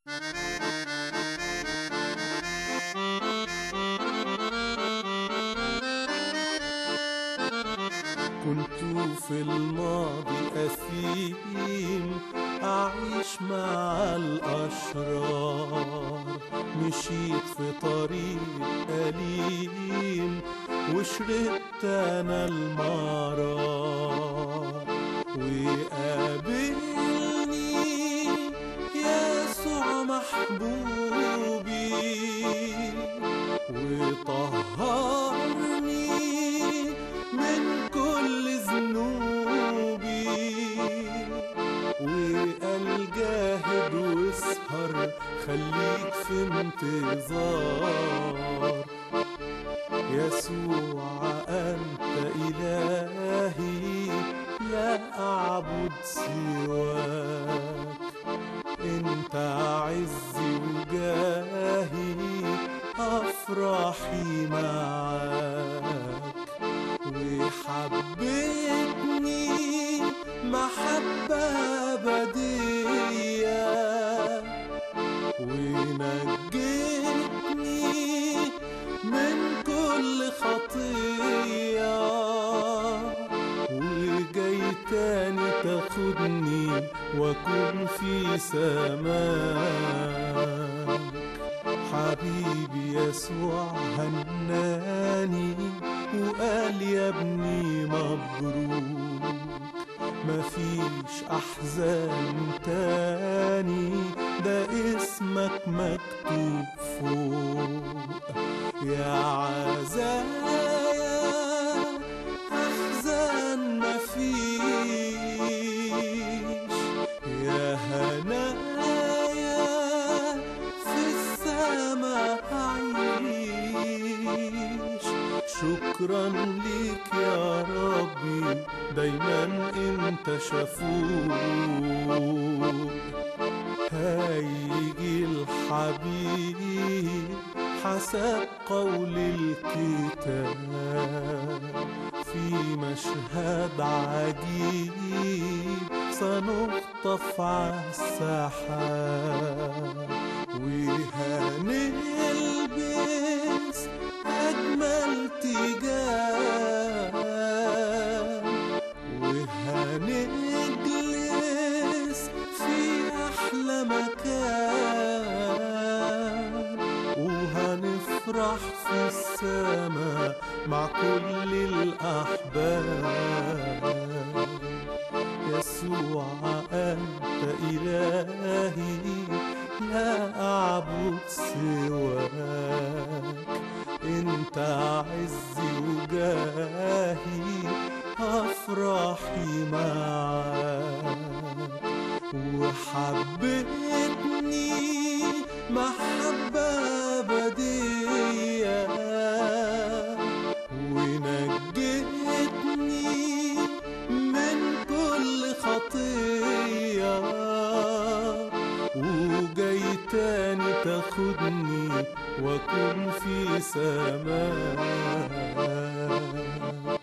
كنت في الماضي أثيم أعيش مع الأشرار مشيت في طريق أليم وشربت أنا المرار وقابلني يسوع محبوبي وطهرني من كل ذنوبي وقال جاهد واسهر خليك في انتظار يسوع أنت إلهي لا أعبد سواك انت عزي وجاهي افراحي معاك وحبيتني محبة أبدية ونجيتني من كل خطية وجاي تاني تاخدني واكون في سماك حبيبي يسوع هناني وقال يا ابني مبروك مفيش احزان تاني ده اسمك مكتوب فوق يا عزايا احزان مفيش يا هنايا في السماء عيش شكرا ليك يا ربي دايما انت شفوق هيجي الحبيب حسب قول الكتاب في مشهد عجيب سنخطف عالسحاب وهنلبس أجمل تيجان وهنجلس في أحلى مكان وهنفرح في السماء مع كل الأحباب يسوع أنت إلهي لا أعبد سواك أنت عزي وجاهي أفراحي معاك وحبتني محبة أبدية ونجتني من كل خطية وجاي تاني تاخدني واكون في سماك